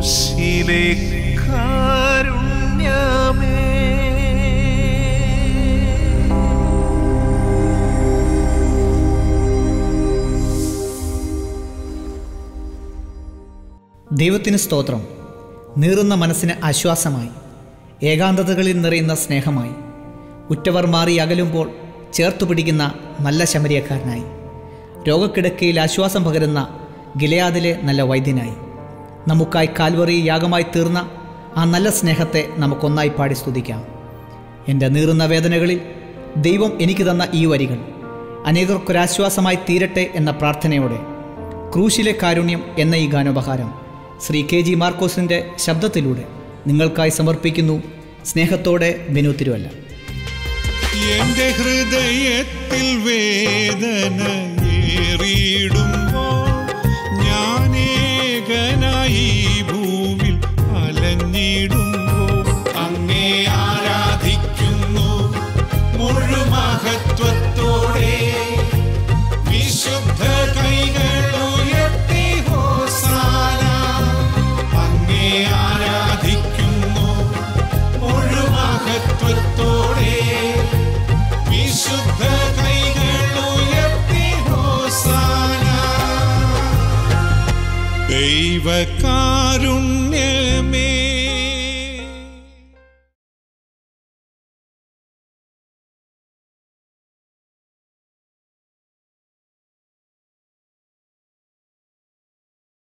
ക്രൂശിലെ കാരുണ്യമേ ദൈവത്തിന് സ്തോത്രം നീറുന്ന മനസ്സിന് ആശ്വാസമായി ഏകാന്തതകളിൽ നിറയുന്ന സ്നേഹമായി ഉറ്റവർ മാറി അകലുമ്പോൾ ചേർത്തു പിടിക്കുന്ന നല്ല ശമരിയക്കാരനായി രോഗക്കിടക്കയിൽ ആശ്വാസം പകരുന്ന ഗിലയാദിലെ നല്ല വൈദ്യനായി നമുക്കായി കാൽവറി യാഗമായി തീർന്ന ആ നല്ല സ്നേഹത്തെ നമുക്കൊന്നായി പാടി സ്തുതിക്കാം എൻ്റെ നീറുന്ന വേദനകളിൽ ദൈവം എനിക്ക് തന്ന ഈ വരികൾ അനേകർക്കൊരാശ്വാസമായി തീരട്ടെ എന്ന പ്രാർത്ഥനയോടെ ക്രൂശിലെ കാരുണ്യം എന്ന ഈ ഗാനോപഹാരം ശ്രീ കെ ജി മാർക്കോസിൻ്റെ ശബ്ദത്തിലൂടെ നിങ്ങൾക്കായി സമർപ്പിക്കുന്നു സ്നേഹത്തോടെ ബിനു തിരുവല്ല എന്റെ ഹൃദയത്തിൽ വേദന ഏറിയിടുമ്പോൾ ഞാനേകനായി ഈ ഭൂവിൽ അലഞ്ഞിടുമ്പോൾ അങ്ങേ ആരാധിക്കുന്നു മുഴുമഹത്വത്തോടെ വിശുദ്ധ കൈകൾ ഉയർത്തി ഹോസാന അങ്ങേ ആരാധിക്കുന്നു മുഴുമഹത്വത്തോടെ വിശുദ്ധ കൈകൾ ഉയർത്തി ഹോസാന ദൈവകാരുണ്യമേ